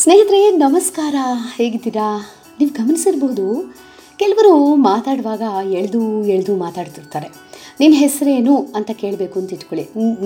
ಸ್ನೇಹಿತರೆ ನಮಸ್ಕಾರ ಹೇಗಿದ್ದೀರಾ ನೀವು ಗಮನಿಸಿರ್ಬೋದು ಕೆಲವರು ಮಾತಾಡುವಾಗ ಎಳೆದು ಎಳೆದು ಮಾತಾಡ್ತಿರ್ತಾರೆ ನಿನ್ನ ಹೆಸರೇನು ಅಂತ ಕೇಳಬೇಕು ಅಂತ ಇಟ್ಕೊಳ್ಳಿ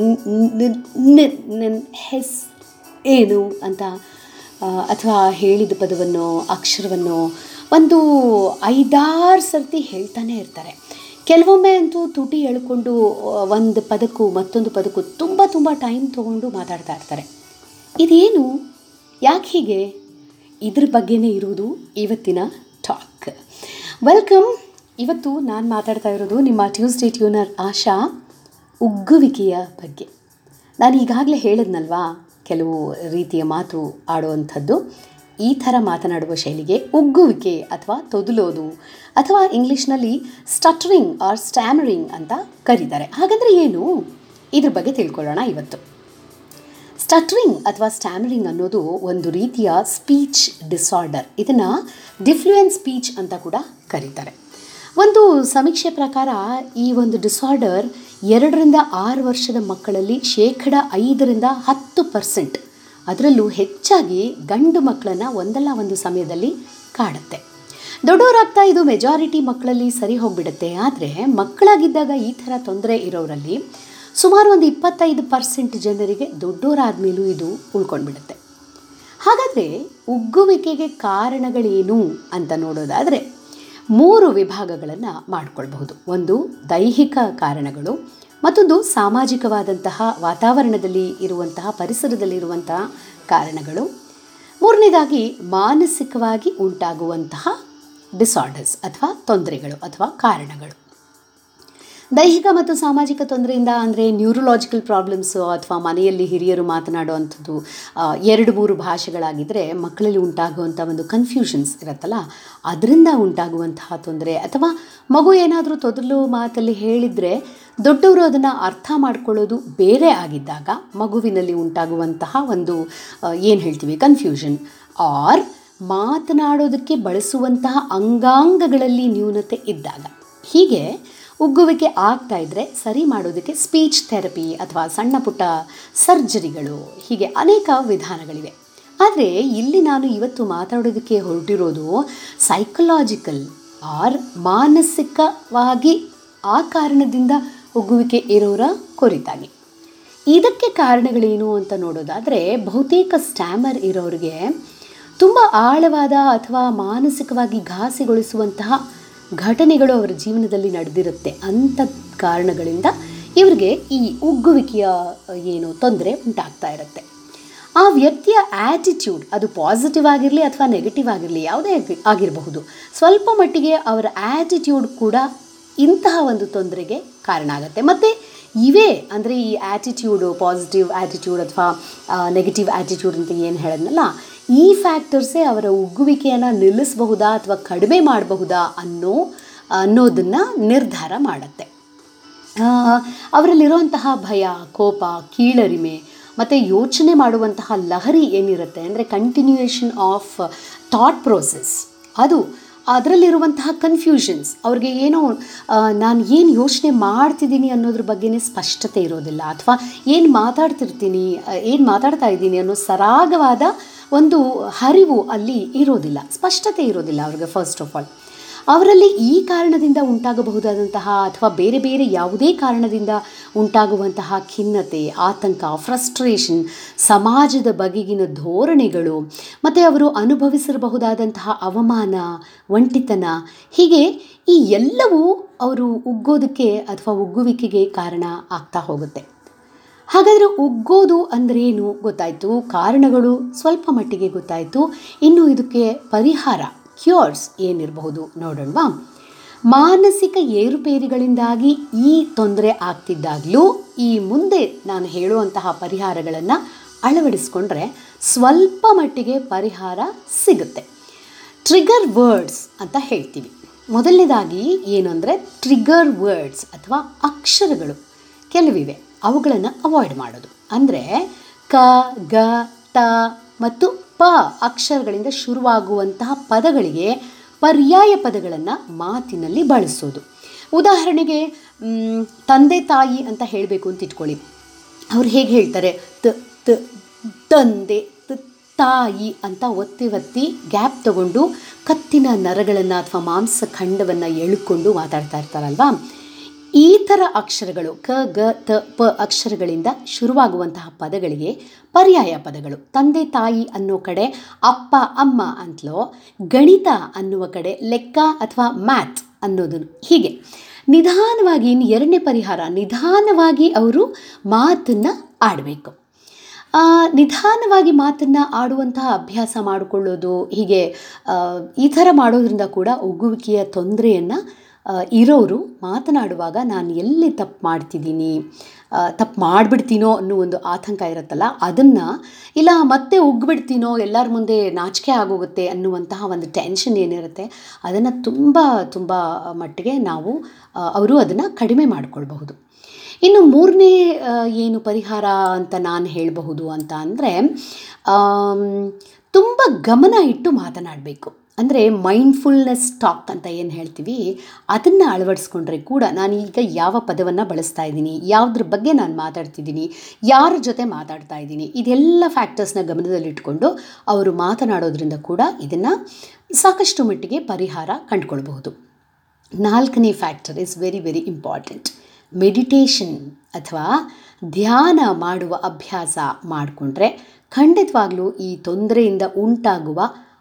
ನನ್ನ ಹೆಸ್ ಏನು ಅಂತ ಅಥವಾ ಹೇಳಿದ ಪದವನ್ನು ಅಕ್ಷರವನ್ನು ಒಂದು ಐದಾರು ಸರ್ತಿ ಹೇಳ್ತಾನೆ ಇರ್ತಾರೆ ಕೆಲವೊಮ್ಮೆ ಅಂತೂ ತುಟಿ ಎಳ್ಕೊಂಡು ಒಂದು ಪದಕ್ಕೂ ಮತ್ತೊಂದು ಪದಕ್ಕೂ ತುಂಬ ತುಂಬ ಟೈಮ್ ತೊಗೊಂಡು ಮಾತಾಡ್ತಾ ಇರ್ತಾರೆ ಇದೇನು ಯಾಕೆ ಹೀಗೆ ಇದ್ರ ಬಗ್ಗೆನೇ ಇರುವುದು ಇವತ್ತಿನ ಟಾಕ್ ವೆಲ್ಕಮ್ ಇವತ್ತು ನಾನು ಮಾತಾಡ್ತಾ ಇರೋದು ನಿಮ್ಮ ಟ್ಯೂಸ್ಡೇ ಟ್ಯೂನರ್ ಆಶಾ ಉಗ್ಗುವಿಕೆಯ ಬಗ್ಗೆ ನಾನು ಈಗಾಗಲೇ ಹೇಳಿದ್ನಲ್ವಾ ಕೆಲವು ರೀತಿಯ ಮಾತು ಆಡುವಂಥದ್ದು ಈ ಥರ ಮಾತನಾಡುವ ಶೈಲಿಗೆ ಉಗ್ಗುವಿಕೆ ಅಥವಾ ತೊದಲೋದು ಅಥವಾ ಇಂಗ್ಲೀಷ್ನಲ್ಲಿ ಸ್ಟಟ್ರಿಂಗ್ ಆರ್ ಸ್ಟ್ಯಾಮರಿಂಗ್ ಅಂತ ಕರೀತಾರೆ ಹಾಗಾದರೆ ಏನು ಇದ್ರ ಬಗ್ಗೆ ತಿಳ್ಕೊಳ್ಳೋಣ ಇವತ್ತು ಸ್ಟಟ್ರಿಂಗ್ ಅಥವಾ ಸ್ಟ್ಯಾಮರಿಂಗ್ ಅನ್ನೋದು ಒಂದು ರೀತಿಯ ಸ್ಪೀಚ್ ಡಿಸಾರ್ಡರ್ ಇದನ್ನು ಡಿಫ್ಲೂಯೆನ್ಸ್ ಸ್ಪೀಚ್ ಅಂತ ಕೂಡ ಕರೀತಾರೆ ಒಂದು ಸಮೀಕ್ಷೆ ಪ್ರಕಾರ ಈ ಒಂದು ಡಿಸಾರ್ಡರ್ ಎರಡರಿಂದ ಆರು ವರ್ಷದ ಮಕ್ಕಳಲ್ಲಿ ಶೇಕಡ ಐದರಿಂದ ಹತ್ತು ಪರ್ಸೆಂಟ್ ಅದರಲ್ಲೂ ಹೆಚ್ಚಾಗಿ ಗಂಡು ಮಕ್ಕಳನ್ನು ಒಂದಲ್ಲ ಒಂದು ಸಮಯದಲ್ಲಿ ಕಾಡುತ್ತೆ ದೊಡ್ಡವರಾಗ್ತಾ ಇದು ಮೆಜಾರಿಟಿ ಮಕ್ಕಳಲ್ಲಿ ಸರಿ ಹೋಗಿಬಿಡುತ್ತೆ ಆದರೆ ಮಕ್ಕಳಾಗಿದ್ದಾಗ ಈ ಥರ ತೊಂದರೆ ಇರೋರಲ್ಲಿ ಸುಮಾರು ಒಂದು ಇಪ್ಪತ್ತೈದು ಪರ್ಸೆಂಟ್ ಜನರಿಗೆ ದೊಡ್ಡವರಾದ ಮೇಲೂ ಇದು ಉಳ್ಕೊಂಡ್ಬಿಡುತ್ತೆ ಹಾಗಾದರೆ ಉಗ್ಗುವಿಕೆಗೆ ಕಾರಣಗಳೇನು ಅಂತ ನೋಡೋದಾದರೆ ಮೂರು ವಿಭಾಗಗಳನ್ನು ಮಾಡಿಕೊಳ್ಬಹುದು ಒಂದು ದೈಹಿಕ ಕಾರಣಗಳು ಮತ್ತೊಂದು ಸಾಮಾಜಿಕವಾದಂತಹ ವಾತಾವರಣದಲ್ಲಿ ಇರುವಂತಹ ಪರಿಸರದಲ್ಲಿರುವಂತಹ ಕಾರಣಗಳು ಮೂರನೇದಾಗಿ ಮಾನಸಿಕವಾಗಿ ಉಂಟಾಗುವಂತಹ ಡಿಸಾರ್ಡರ್ಸ್ ಅಥವಾ ತೊಂದರೆಗಳು ಅಥವಾ ಕಾರಣಗಳು ದೈಹಿಕ ಮತ್ತು ಸಾಮಾಜಿಕ ತೊಂದರೆಯಿಂದ ಅಂದರೆ ನ್ಯೂರಲಾಜಿಕಲ್ ಪ್ರಾಬ್ಲಮ್ಸು ಅಥವಾ ಮನೆಯಲ್ಲಿ ಹಿರಿಯರು ಮಾತನಾಡುವಂಥದ್ದು ಎರಡು ಮೂರು ಭಾಷೆಗಳಾಗಿದ್ದರೆ ಮಕ್ಕಳಲ್ಲಿ ಉಂಟಾಗುವಂಥ ಒಂದು ಕನ್ಫ್ಯೂಷನ್ಸ್ ಇರುತ್ತಲ್ಲ ಅದರಿಂದ ಉಂಟಾಗುವಂತಹ ತೊಂದರೆ ಅಥವಾ ಮಗು ಏನಾದರೂ ತೊದಲು ಮಾತಲ್ಲಿ ಹೇಳಿದರೆ ದೊಡ್ಡವರು ಅದನ್ನು ಅರ್ಥ ಮಾಡ್ಕೊಳ್ಳೋದು ಬೇರೆ ಆಗಿದ್ದಾಗ ಮಗುವಿನಲ್ಲಿ ಉಂಟಾಗುವಂತಹ ಒಂದು ಏನು ಹೇಳ್ತೀವಿ ಕನ್ಫ್ಯೂಷನ್ ಆರ್ ಮಾತನಾಡೋದಕ್ಕೆ ಬಳಸುವಂತಹ ಅಂಗಾಂಗಗಳಲ್ಲಿ ನ್ಯೂನತೆ ಇದ್ದಾಗ ಹೀಗೆ ಉಗ್ಗುವಿಕೆ ಆಗ್ತಾ ಇದ್ದರೆ ಸರಿ ಮಾಡೋದಕ್ಕೆ ಸ್ಪೀಚ್ ಥೆರಪಿ ಅಥವಾ ಸಣ್ಣ ಪುಟ್ಟ ಸರ್ಜರಿಗಳು ಹೀಗೆ ಅನೇಕ ವಿಧಾನಗಳಿವೆ ಆದರೆ ಇಲ್ಲಿ ನಾನು ಇವತ್ತು ಮಾತಾಡೋದಕ್ಕೆ ಹೊರಟಿರೋದು ಸೈಕಲಾಜಿಕಲ್ ಆರ್ ಮಾನಸಿಕವಾಗಿ ಆ ಕಾರಣದಿಂದ ಉಗ್ಗುವಿಕೆ ಇರೋರ ಕುರಿತಾಗಿ ಇದಕ್ಕೆ ಕಾರಣಗಳೇನು ಅಂತ ನೋಡೋದಾದರೆ ಬಹುತೇಕ ಸ್ಟ್ಯಾಮರ್ ಇರೋರಿಗೆ ತುಂಬ ಆಳವಾದ ಅಥವಾ ಮಾನಸಿಕವಾಗಿ ಘಾಸಿಗೊಳಿಸುವಂತಹ ಘಟನೆಗಳು ಅವರ ಜೀವನದಲ್ಲಿ ನಡೆದಿರುತ್ತೆ ಅಂಥ ಕಾರಣಗಳಿಂದ ಇವರಿಗೆ ಈ ಉಗ್ಗುವಿಕೆಯ ಏನು ತೊಂದರೆ ಉಂಟಾಗ್ತಾ ಇರುತ್ತೆ ಆ ವ್ಯಕ್ತಿಯ ಆ್ಯಟಿಟ್ಯೂಡ್ ಅದು ಪಾಸಿಟಿವ್ ಆಗಿರಲಿ ಅಥವಾ ನೆಗೆಟಿವ್ ಆಗಿರಲಿ ಯಾವುದೇ ಆಗಿರಬಹುದು ಸ್ವಲ್ಪ ಮಟ್ಟಿಗೆ ಅವರ ಆ್ಯಟಿಟ್ಯೂಡ್ ಕೂಡ ಇಂತಹ ಒಂದು ತೊಂದರೆಗೆ ಕಾರಣ ಆಗುತ್ತೆ ಮತ್ತು ಇವೇ ಅಂದರೆ ಈ ಆ್ಯಟಿಟ್ಯೂಡು ಪಾಸಿಟಿವ್ ಆ್ಯಟಿಟ್ಯೂಡ್ ಅಥವಾ ನೆಗೆಟಿವ್ ಆ್ಯಟಿಟ್ಯೂಡ್ ಅಂತ ಏನು ಹೇಳಿದ್ನಲ್ಲ ಈ ಫ್ಯಾಕ್ಟರ್ಸೇ ಅವರ ಉಗ್ಗುವಿಕೆಯನ್ನು ನಿಲ್ಲಿಸಬಹುದಾ ಅಥವಾ ಕಡಿಮೆ ಮಾಡಬಹುದಾ ಅನ್ನೋ ಅನ್ನೋದನ್ನು ನಿರ್ಧಾರ ಮಾಡುತ್ತೆ ಅವರಲ್ಲಿರುವಂತಹ ಭಯ ಕೋಪ ಕೀಳರಿಮೆ ಮತ್ತು ಯೋಚನೆ ಮಾಡುವಂತಹ ಲಹರಿ ಏನಿರುತ್ತೆ ಅಂದರೆ ಕಂಟಿನ್ಯೂಯೇಷನ್ ಆಫ್ ಥಾಟ್ ಪ್ರೋಸೆಸ್ ಅದು ಅದರಲ್ಲಿರುವಂತಹ ಕನ್ಫ್ಯೂಷನ್ಸ್ ಅವ್ರಿಗೆ ಏನೋ ನಾನು ಏನು ಯೋಚನೆ ಮಾಡ್ತಿದ್ದೀನಿ ಅನ್ನೋದ್ರ ಬಗ್ಗೆನೇ ಸ್ಪಷ್ಟತೆ ಇರೋದಿಲ್ಲ ಅಥವಾ ಏನು ಮಾತಾಡ್ತಿರ್ತೀನಿ ಏನು ಮಾತಾಡ್ತಾ ಇದ್ದೀನಿ ಅನ್ನೋ ಸರಾಗವಾದ ಒಂದು ಹರಿವು ಅಲ್ಲಿ ಇರೋದಿಲ್ಲ ಸ್ಪಷ್ಟತೆ ಇರೋದಿಲ್ಲ ಅವ್ರಿಗೆ ಫಸ್ಟ್ ಆಫ್ ಆಲ್ ಅವರಲ್ಲಿ ಈ ಕಾರಣದಿಂದ ಉಂಟಾಗಬಹುದಾದಂತಹ ಅಥವಾ ಬೇರೆ ಬೇರೆ ಯಾವುದೇ ಕಾರಣದಿಂದ ಉಂಟಾಗುವಂತಹ ಖಿನ್ನತೆ ಆತಂಕ ಫ್ರಸ್ಟ್ರೇಷನ್ ಸಮಾಜದ ಬಗೆಗಿನ ಧೋರಣೆಗಳು ಮತ್ತು ಅವರು ಅನುಭವಿಸಿರಬಹುದಾದಂತಹ ಅವಮಾನ ಒಂಟಿತನ ಹೀಗೆ ಈ ಎಲ್ಲವೂ ಅವರು ಉಗ್ಗೋದಕ್ಕೆ ಅಥವಾ ಉಗ್ಗುವಿಕೆಗೆ ಕಾರಣ ಆಗ್ತಾ ಹೋಗುತ್ತೆ ಹಾಗಾದರೆ ಉಗ್ಗೋದು ಅಂದ್ರೇನು ಗೊತ್ತಾಯಿತು ಕಾರಣಗಳು ಸ್ವಲ್ಪ ಮಟ್ಟಿಗೆ ಗೊತ್ತಾಯಿತು ಇನ್ನು ಇದಕ್ಕೆ ಪರಿಹಾರ ಕ್ಯೂರ್ಸ್ ಏನಿರಬಹುದು ನೋಡೋಣವಾ ಮಾನಸಿಕ ಏರುಪೇರುಗಳಿಂದಾಗಿ ಈ ತೊಂದರೆ ಆಗ್ತಿದ್ದಾಗಲೂ ಈ ಮುಂದೆ ನಾನು ಹೇಳುವಂತಹ ಪರಿಹಾರಗಳನ್ನು ಅಳವಡಿಸ್ಕೊಂಡ್ರೆ ಸ್ವಲ್ಪ ಮಟ್ಟಿಗೆ ಪರಿಹಾರ ಸಿಗುತ್ತೆ ಟ್ರಿಗರ್ ವರ್ಡ್ಸ್ ಅಂತ ಹೇಳ್ತೀವಿ ಮೊದಲನೇದಾಗಿ ಏನು ಅಂದರೆ ಟ್ರಿಗರ್ ವರ್ಡ್ಸ್ ಅಥವಾ ಅಕ್ಷರಗಳು ಕೆಲವಿವೆ ಅವುಗಳನ್ನು ಅವಾಯ್ಡ್ ಮಾಡೋದು ಅಂದರೆ ಕ ಗ ತ ಮತ್ತು ಪ ಅಕ್ಷರಗಳಿಂದ ಶುರುವಾಗುವಂತಹ ಪದಗಳಿಗೆ ಪರ್ಯಾಯ ಪದಗಳನ್ನು ಮಾತಿನಲ್ಲಿ ಬಳಸೋದು ಉದಾಹರಣೆಗೆ ತಂದೆ ತಾಯಿ ಅಂತ ಹೇಳಬೇಕು ಅಂತ ಇಟ್ಕೊಳ್ಳಿ ಅವ್ರು ಹೇಗೆ ಹೇಳ್ತಾರೆ ತ ತ ತಂದೆ ತ ತಾಯಿ ಅಂತ ಒತ್ತಿ ಒತ್ತಿ ಗ್ಯಾಪ್ ತಗೊಂಡು ಕತ್ತಿನ ನರಗಳನ್ನು ಅಥವಾ ಮಾಂಸ ಖಂಡವನ್ನು ಎಳ್ಕೊಂಡು ಮಾತಾಡ್ತಾ ಇರ್ತಾರಲ್ವಾ ಈ ಥರ ಅಕ್ಷರಗಳು ಕ ಗ ತ ಪ ಅಕ್ಷರಗಳಿಂದ ಶುರುವಾಗುವಂತಹ ಪದಗಳಿಗೆ ಪರ್ಯಾಯ ಪದಗಳು ತಂದೆ ತಾಯಿ ಅನ್ನೋ ಕಡೆ ಅಪ್ಪ ಅಮ್ಮ ಅಂತಲೋ ಗಣಿತ ಅನ್ನುವ ಕಡೆ ಲೆಕ್ಕ ಅಥವಾ ಮ್ಯಾಥ್ ಅನ್ನೋದು ಹೀಗೆ ನಿಧಾನವಾಗಿ ಇನ್ನು ಎರಡನೇ ಪರಿಹಾರ ನಿಧಾನವಾಗಿ ಅವರು ಮಾತನ್ನು ಆಡಬೇಕು ಆ, ನಿಧಾನವಾಗಿ ಮಾತನ್ನು ಆಡುವಂತಹ ಅಭ್ಯಾಸ ಮಾಡಿಕೊಳ್ಳೋದು ಹೀಗೆ ಆ, ಈ ಥರ ಮಾಡೋದ್ರಿಂದ ಕೂಡ ಒಗ್ಗುವಿಕೆಯ ತೊಂದರೆಯನ್ನು ಇರೋರು ಮಾತನಾಡುವಾಗ ನಾನು ಎಲ್ಲಿ ತಪ್ಪು ಮಾಡ್ತಿದ್ದೀನಿ ತಪ್ಪು ಮಾಡಿಬಿಡ್ತೀನೋ ಅನ್ನೋ ಒಂದು ಆತಂಕ ಇರುತ್ತಲ್ಲ ಅದನ್ನು ಇಲ್ಲ ಮತ್ತೆ ಉಗ್ಬಿಡ್ತೀನೋ ಎಲ್ಲರ ಮುಂದೆ ನಾಚಿಕೆ ಆಗೋಗುತ್ತೆ ಅನ್ನುವಂತಹ ಒಂದು ಟೆನ್ಷನ್ ಏನಿರುತ್ತೆ ಅದನ್ನು ತುಂಬ ತುಂಬ ಮಟ್ಟಿಗೆ ನಾವು ಆ, ಅವರು ಅದನ್ನು ಕಡಿಮೆ ಮಾಡಿಕೊಳ್ಬಹುದು ಇನ್ನು ಮೂರನೇ ಆ, ಏನು ಪರಿಹಾರ ಅಂತ ನಾನು ಹೇಳಬಹುದು ಅಂತ ಅಂದರೆ ತುಂಬ ಗಮನ ಇಟ್ಟು ಮಾತನಾಡಬೇಕು ಅಂದರೆ ಮೈಂಡ್ಫುಲ್ನೆಸ್ ಟಾಕ್ ಅಂತ ಏನು ಹೇಳ್ತೀವಿ ಅದನ್ನು ಅಳವಡಿಸ್ಕೊಂಡ್ರೆ ಕೂಡ ನಾನು ಈಗ ಯಾವ ಪದವನ್ನು ಬಳಸ್ತಾ ಇದ್ದೀನಿ ಯಾವುದ್ರ ಬಗ್ಗೆ ನಾನು ಮಾತಾಡ್ತಿದ್ದೀನಿ ಯಾರ ಜೊತೆ ಮಾತಾಡ್ತಾ ಇದ್ದೀನಿ ಇದೆಲ್ಲ ಫ್ಯಾಕ್ಟರ್ಸ್ನ ಗಮನದಲ್ಲಿಟ್ಕೊಂಡು ಅವರು ಮಾತನಾಡೋದ್ರಿಂದ ಕೂಡ ಇದನ್ನು ಸಾಕಷ್ಟು ಮಟ್ಟಿಗೆ ಪರಿಹಾರ ಕಂಡುಕೊಳ್ಬಹುದು ನಾಲ್ಕನೇ factor is very very important meditation ಅಥವಾ ಧ್ಯಾನ ಮಾಡುವ ಅಭ್ಯಾಸ ಮಾಡಿಕೊಂಡ್ರೆ ಖಂಡಿತವಾಗ್ಲೂ ಈ ತೊಂದರೆಯಿಂದ ಉಂಟಾಗುವ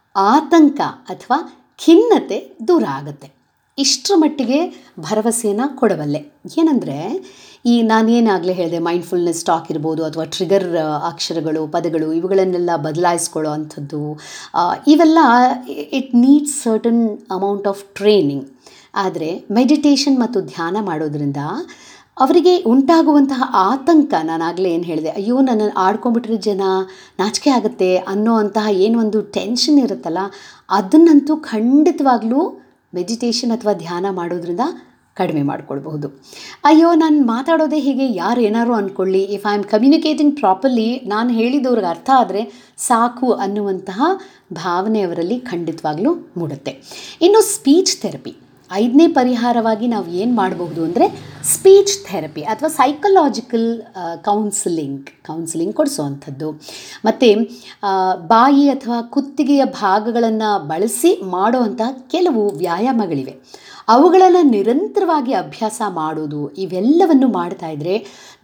ಆತಂಕ ಅಥವಾ ಖಿನ್ನತೆ ದೂರ ಆಗುತ್ತೆ ಇಷ್ಟರ ಮಟ್ಟಿಗೆ ಭರವಸೆಯನ್ನು ಕೊಡಬಲ್ಲೆ ಏನಂದರೆ ಈ ನಾನೇನಾಗಲೇ ಹೇಳಿದೆ ಮೈಂಡ್ಫುಲ್ನೆಸ್ ಟಾಕ್ ಇರ್ಬೋದು ಅಥವಾ ಟ್ರಿಗರ್ ಅಕ್ಷರಗಳು ಪದಗಳು ಇವುಗಳನ್ನೆಲ್ಲ ಬದಲಾಯಿಸ್ಕೊಳ್ಳೋ ಅಂಥದ್ದು ಆ, ಇವೆಲ್ಲ it needs certain amount of training ಆದರೆ ಮೆಡಿಟೇಷನ್ ಮತ್ತು ಧ್ಯಾನ ಮಾಡೋದ್ರಿಂದ ಅವರಿಗೆ ಉಂಟಾಗುವಂತಹ ಆತಂಕ ನಾನಾಗಲೇ ಏನು ಹೇಳಿದೆ ಅಯ್ಯೋ ನನ್ನ ಆಡ್ಕೊಂಡ್ಬಿಟ್ರೆ ಜನ ನಾಚಿಕೆ ಆಗುತ್ತೆ ಅನ್ನೋ ಅಂತಹ ಏನು ಒಂದು ಟೆನ್ಷನ್ ಇರುತ್ತಲ್ಲ ಅದನ್ನಂತೂ ಖಂಡಿತವಾಗ್ಲೂ ಮೆಡಿಟೇಷನ್ ಅಥವಾ ಧ್ಯಾನ ಮಾಡೋದ್ರಿಂದ ಕಡಿಮೆ ಮಾಡ್ಕೊಳ್ಬಹುದು ಅಯ್ಯೋ ನಾನು ಮಾತಾಡೋದೇ ಹೀಗೆ ಯಾರು ಏನಾರು ಅಂದ್ಕೊಳ್ಳಿ if I am communicating properly ನಾನು ಹೇಳಿದವ್ರಿಗೆ ಅರ್ಥ ಆದರೆ ಸಾಕು ಅನ್ನುವಂತಹ ಭಾವನೆ ಅವರಲ್ಲಿ ಖಂಡಿತವಾಗ್ಲೂ ಮೂಡುತ್ತೆ ಇನ್ನು ಸ್ಪೀಚ್ ಥೆರಪಿ ಐದನೇ ಪರಿಹಾರವಾಗಿ ನಾವು ಏನು ಮಾಡಬಹುದು ಅಂದರೆ ಸ್ಪೀಚ್ ಥೆರಪಿ ಅಥವಾ ಸೈಕಲಾಜಿಕಲ್ ಕೌನ್ಸಿಲಿಂಗ್ ಕೌನ್ಸಿಲಿಂಗ್ ಕೊಡಿಸುವಂಥದ್ದು ಮತ್ತು ಬಾಯಿ ಅಥವಾ ಕುತ್ತಿಗೆಯ ಭಾಗಗಳನ್ನು ಬಳಸಿ ಮಾಡುವಂಥ ಕೆಲವು ವ್ಯಾಯಾಮಗಳಿವೆ ಅವುಗಳನ್ನು ನಿರಂತರವಾಗಿ ಅಭ್ಯಾಸ ಮಾಡೋದು ಇವೆಲ್ಲವನ್ನು ಮಾಡ್ತಾ ಇದ್ದರೆ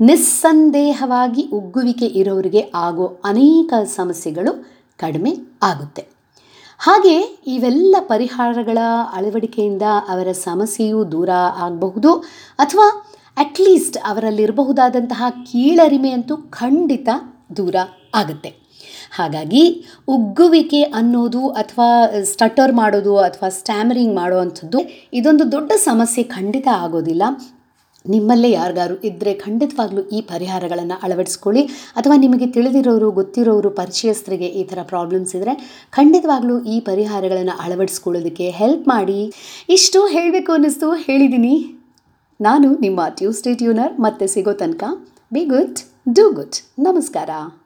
ನಿಸ್ಸಂದೇಹವಾಗಿ ಉಗ್ಗುವಿಕೆ ಇರೋರಿಗೆ ಆಗೋ ಅನೇಕ ಸಮಸ್ಯೆಗಳು ಕಡಿಮೆ ಆಗುತ್ತೆ ಹಾಗೆ ಇವೆಲ್ಲ ಪರಿಹಾರಗಳ ಅಳವಡಿಕೆಯಿಂದ ಅವರ ಸಮಸ್ಯೆಯು ದೂರ ಆಗಬಹುದು ಅಥವಾ ಅಟ್ಲೀಸ್ಟ್ ಅವರಲ್ಲಿರಬಹುದಾದಂತಹ ಕೀಳರಿಮೆಯಂತೂ ಖಂಡಿತ ದೂರ ಆಗುತ್ತೆ ಹಾಗಾಗಿ ಉಗ್ಗುವಿಕೆ ಅನ್ನೋದು ಅಥವಾ ಸ್ಟಟರ್ ಮಾಡೋದು ಅಥವಾ ಸ್ಟ್ಯಾಮರಿಂಗ್ ಮಾಡುವಂಥದ್ದು ಇದೊಂದು ದೊಡ್ಡ ಸಮಸ್ಯೆ ಖಂಡಿತ ಆಗೋದಿಲ್ಲ ನಿಮ್ಮಲ್ಲೇ ಯಾರಿಗಾರು ಇದ್ದರೆ ಖಂಡಿತವಾಗ್ಲೂ ಈ ಪರಿಹಾರಗಳನ್ನು ಅಳವಡಿಸ್ಕೊಳ್ಳಿ ಅಥವಾ ನಿಮಗೆ ತಿಳಿದಿರೋರು ಗೊತ್ತಿರೋರು ಪರಿಚಯಸ್ಥರಿಗೆ ಈ ಥರ ಪ್ರಾಬ್ಲಮ್ಸ್ ಇದ್ದರೆ ಖಂಡಿತವಾಗ್ಲೂ ಈ ಪರಿಹಾರಗಳನ್ನು ಅಳವಡಿಸ್ಕೊಳ್ಳೋದಕ್ಕೆ ಹೆಲ್ಪ್ ಮಾಡಿ ಇಷ್ಟು ಹೇಳಬೇಕು ಅನ್ನಿಸ್ತು ಹೇಳಿದ್ದೀನಿ ನಾನು ನಿಮ್ಮ ಟ್ಯೂಸ್ಡೇ ಟ್ಯೂನರ್ ಮತ್ತೆ ಸಿಗೋ ತನಕ ಬಿ ಗುಡ್ ಡೂ ಗುಡ್ ನಮಸ್ಕಾರ